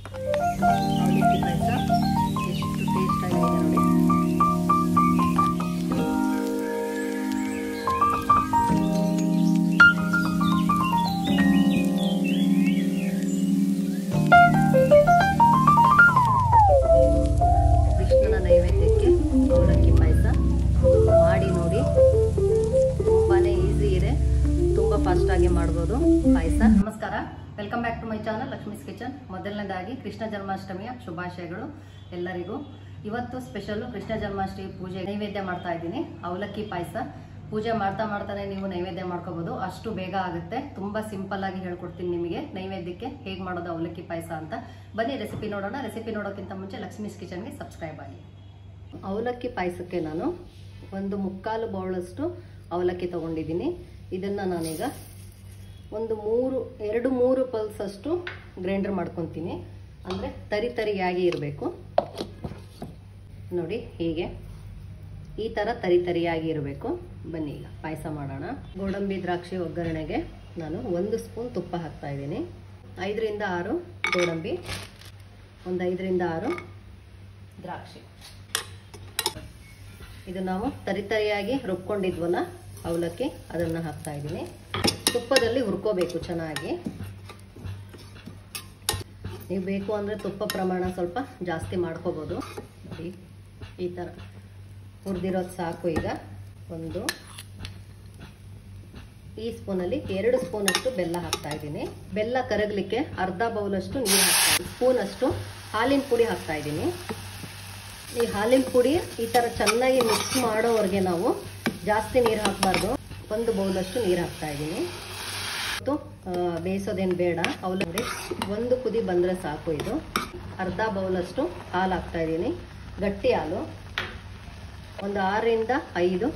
ಅವಲಕ್ಕಿ ಪಾಯಸ ಎಷ್ಟು ಟೇಸ್ಟ್ ಆಗಿದೆ ನೋಡಿ ಕೃಷ್ಣನ ನೈವೇದ್ಯಕ್ಕೆ ಅವಲಕ್ಕಿ ಪಾಯಸ ಮಾಡಿ ನೋಡಿ ತುಂಬಾನೇ ಈಸಿ ಇದೆ ತುಂಬ ಫಾಸ್ಟಾಗಿ ಮಾಡ್ಬೋದು ಪಾಯಸ ನಮಸ್ಕಾರ welcome back to my channel Lakshmi's kitchen ಮೊದಲನೇದಾಗಿ ಕೃಷ್ಣ ಜನ್ಮಾಷ್ಟಮಿಯ ಶುಭಾಶಯಗಳು ಎಲ್ಲರಿಗೂ ಇವತ್ತು ಸ್ಪೆಷಲ್ಲು ಕೃಷ್ಣ ಜನ್ಮಾಷ್ಟಮಿ ಪೂಜೆ ನೈವೇದ್ಯ ಮಾಡ್ತಾ ಇದ್ದೀನಿ ಅವಲಕ್ಕಿ ಪಾಯಸ ಪೂಜೆ ಮಾಡ್ತಾ ಮಾಡ್ತಾನೆ ನೀವು ನೈವೇದ್ಯ ಮಾಡ್ಕೋಬಹುದು ಅಷ್ಟು ಬೇಗ ಆಗುತ್ತೆ ತುಂಬಾ ಸಿಂಪಲ್ ಆಗಿ ಹೇಳ್ಕೊಡ್ತೀನಿ ನಿಮಗೆ ನೈವೇದ್ಯಕ್ಕೆ ಹೇಗೆ ಮಾಡೋದು ಅವಲಕ್ಕಿ ಪಾಯಸ ಅಂತ ಬನ್ನಿ ರೆಸಿಪಿ ನೋಡೋಣ ರೆಸಿಪಿ ನೋಡೋಕ್ಕಿಂತ ಮುಂಚೆ ಲಕ್ಷ್ಮೀಸ್ ಕಿಚನ್ಗೆ ಸಬ್ಸ್ಕ್ರೈಬ್ ಆಗಿ ಅವಲಕ್ಕಿ ಪಾಯಸಕ್ಕೆ ನಾನು ಒಂದು ಮುಕ್ಕಾಲು ಬೌಳಷ್ಟು ಅವಲಕ್ಕಿ ತಗೊಂಡಿದ್ದೀನಿ ಇದನ್ನು ನಾನೀಗ ಒಂದು ಮೂರು ಎರಡು ಮೂರು ಪಲ್ಸ್ ಅಷ್ಟು ಗ್ರೈಂಡರ್ ಮಾಡ್ಕೊತೀನಿ ಅಂದರೆ ತರಿ ತರಿಯಾಗಿ ಇರಬೇಕು ನೋಡಿ ಹೀಗೆ ಈ ಥರ ತರಿ ತರಿಯಾಗಿ ಇರಬೇಕು ಬನ್ನಿ ಈಗ ಪಾಯಸ ಮಾಡೋಣ ಗೋಡಂಬಿ ದ್ರಾಕ್ಷಿ ಒಗ್ಗರಣೆಗೆ ನಾನು ಒಂದು ಸ್ಪೂನ್ ತುಪ್ಪ ಹಾಕ್ತಾ ಇದ್ದೀನಿ ಐದರಿಂದ ಆರು ಗೋಡಂಬಿ ಒಂದು ಐದರಿಂದ ಆರು ದ್ರಾಕ್ಷಿ ಇದು ನಾವು ತರಿತರಿಯಾಗಿ ರುಬ್ಕೊಂಡಿದ್ವಲ್ಲ ಅವಲಕ್ಕಿ ಅದನ್ನು ಹಾಕ್ತಾ ಇದ್ದೀನಿ ತುಪ್ಪದಲ್ಲಿ ಹುರ್ಕೋಬೇಕು ಚೆನ್ನಾಗಿ ನೀವು ಬೇಕು ಅಂದರೆ ತುಪ್ಪ ಪ್ರಮಾಣ ಸ್ವಲ್ಪ ಜಾಸ್ತಿ ಮಾಡ್ಕೋಬೋದು ನೋಡಿ ಈ ಥರ ಹುರಿದಿರೋದು ಸಾಕು ಈಗ ಒಂದು ಈ ಸ್ಪೂನಲ್ಲಿ ಎರಡು ಸ್ಪೂನಷ್ಟು ಬೆಲ್ಲ ಹಾಕ್ತಾ ಇದ್ದೀನಿ ಬೆಲ್ಲ ಕರಗಲಿಕ್ಕೆ ಅರ್ಧ ಬೌಲಷ್ಟು ನೀರು ಹಾಕ್ತಾ ಇದ್ದೀನಿ ಸ್ಪೂನಷ್ಟು ಹಾಲಿನ ಪುಡಿ ಹಾಕ್ತಾ ಇದ್ದೀನಿ ಈ ಹಾಲಿನ ಪುಡಿ ಈ ಥರ ಚೆನ್ನಾಗಿ ಮಿಕ್ಸ್ ಮಾಡೋವರೆಗೆ ನಾವು ಜಾಸ್ತಿ ನೀರು ಹಾಕಬಾರ್ದು ಒಂದು ಬೌಲಷ್ಟು ನೀರು ಹಾಕ್ತಾ ಇದ್ದೀನಿ ಮತ್ತು ಬೇಯಿಸೋದೇನು ಬೇಡ ಅವಲ ನೋಡಿ ಒಂದು ಕುದಿ ಬಂದರೆ ಸಾಕು ಇದು ಅರ್ಧ ಬೌಲಷ್ಟು ಹಾಲು ಹಾಕ್ತಾ ಇದ್ದೀನಿ ಗಟ್ಟಿ ಹಾಲು ಒಂದು ಆರರಿಂದ ಐದು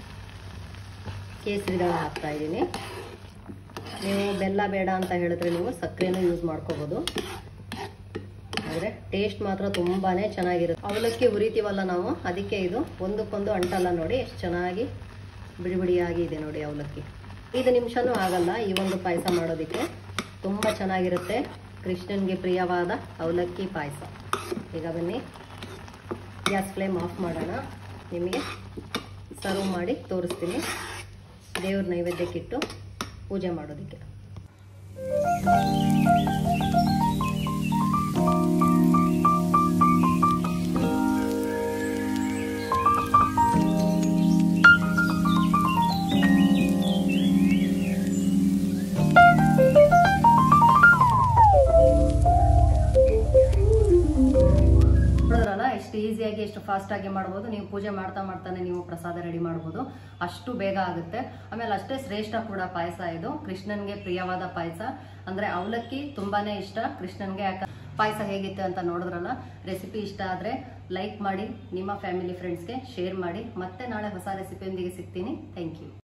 ಕೇಸರಿದಳ ಹಾಕ್ತಾ ಇದ್ದೀನಿ ನೀವು ಬೆಲ್ಲ ಬೇಡ ಅಂತ ಹೇಳಿದ್ರೆ ನೀವು ಸಕ್ಕರೆನೂ ಯೂಸ್ ಮಾಡ್ಕೋಬೋದು ಆದರೆ ಟೇಸ್ಟ್ ಮಾತ್ರ ತುಂಬಾ ಚೆನ್ನಾಗಿರುತ್ತೆ ಅವಲಕ್ಕಿ ಹುರಿತೀವಲ್ಲ ನಾವು ಅದಕ್ಕೆ ಇದು ಒಂದಕ್ಕೊಂದು ಅಂಟಲ್ಲ ನೋಡಿ ಎಷ್ಟು ಚೆನ್ನಾಗಿ ಬಿಡಿ ಬಿಡಿಯಾಗಿ ಇದೆ ನೋಡಿ ಅವಲಕ್ಕಿ ಐದು ನಿಮಿಷನೂ ಆಗಲ್ಲ ಈ ಒಂದು ಪಾಯಸ ಮಾಡೋದಕ್ಕೆ ತುಂಬ ಚೆನ್ನಾಗಿರುತ್ತೆ ಕೃಷ್ಣನ್ಗೆ ಪ್ರಿಯವಾದ ಅವಲಕ್ಕಿ ಪಾಯಸ ಈಗ ಬನ್ನಿ ಗ್ಯಾಸ್ ಫ್ಲೇಮ್ ಆಫ್ ಮಾಡೋಣ ನಿಮಗೆ ಸರ್ವ್ ಮಾಡಿ ತೋರಿಸ್ತೀನಿ ದೇವ್ರ ನೈವೇದ್ಯಕ್ಕಿಟ್ಟು ಪೂಜೆ ಮಾಡೋದಕ್ಕೆ ನೋಡಿದ್ರಲ್ಲ ಎಷ್ಟು ಈಸಿಯಾಗಿ ಎಷ್ಟು ಫಾಸ್ಟ್ ಆಗಿ ಮಾಡ್ಬೋದು ನೀವು ಪೂಜೆ ಮಾಡ್ತಾ ಮಾಡ್ತಾನೆ ನೀವು ಪ್ರಸಾದ ರೆಡಿ ಮಾಡ್ಬೋದು ಅಷ್ಟು ಬೇಗ ಆಗುತ್ತೆ ಆಮೇಲೆ ಅಷ್ಟೇ ಶ್ರೇಷ್ಠ ಕೂಡ ಪಾಯಸ ಇದು ಕೃಷ್ಣನ್ಗೆ ಪ್ರಿಯವಾದ ಪಾಯಸ ಅಂದ್ರೆ ಅವಲಕ್ಕಿ ತುಂಬಾನೇ ಇಷ್ಟ ಕೃಷ್ಣನ್ಗೆ ಯಾಕ ಪಾಯಸ ಹೇಗಿತ್ತು ಅಂತ ನೋಡಿದ್ರಲ್ಲ ರೆಸಿಪಿ ಇಷ್ಟ ಆದ್ರೆ ಲೈಕ್ ಮಾಡಿ ನಿಮ್ಮ ಫ್ಯಾಮಿಲಿ ಫ್ರೆಂಡ್ಸ್ಗೆ ಶೇರ್ ಮಾಡಿ ಮತ್ತೆ ನಾಳೆ ಹೊಸ ರೆಸಿಪಿಯೊಂದಿಗೆ ಸಿಗ್ತೀನಿ ಥ್ಯಾಂಕ್ ಯು